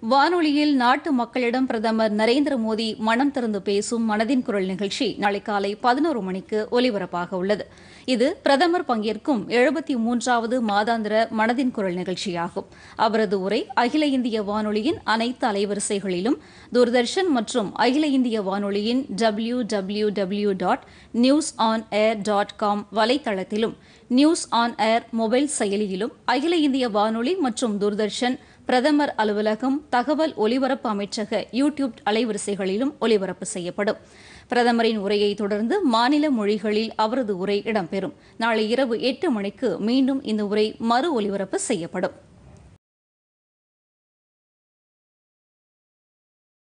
வானொலியில் நாட்டு மக்களிடம் பிரதமர் நரேந்திர மோடி மனம் திறந்து பேசும் மனதின் குரல் நிகழ்ச்சி நாளை காலை பதினோரு மணிக்கு ஒலிபரப்பாக உள்ளது இது பிரதமர் பங்கேற்கும் எழுபத்தி மூன்றாவது மாதாந்திர மனதின் குரல் நிகழ்ச்சியாகும் அவரது உரை அகில இந்திய வானொலியின் அனைத்து அலைவரிசைகளிலும் தூர்தர்ஷன் மற்றும் அகில இந்திய வானொலியின் W W W dot news on air dot com வலைத்தளத்திலும் நியூஸ் ஆன் ஏர் மொபைல் செயலியிலும் அகில இந்திய வானொலி மற்றும் தூர்தர்ஷன் பிரதமர் அலுவலகம் தகவல் ஒலிபரப்பு அமைச்சக யூ டியூப் அலைவரிசைகளிலும் ஒலிபரப்பு செய்யப்படும் பிரதமரின் உரையை தொடர்ந்து மாநில மொழிகளில் அவரது உரை இடம்பெறும் நாளை இரவு எட்டு மணிக்கு மீண்டும் இந்த உரை மறு ஒலிபரப்பு செய்யப்படும்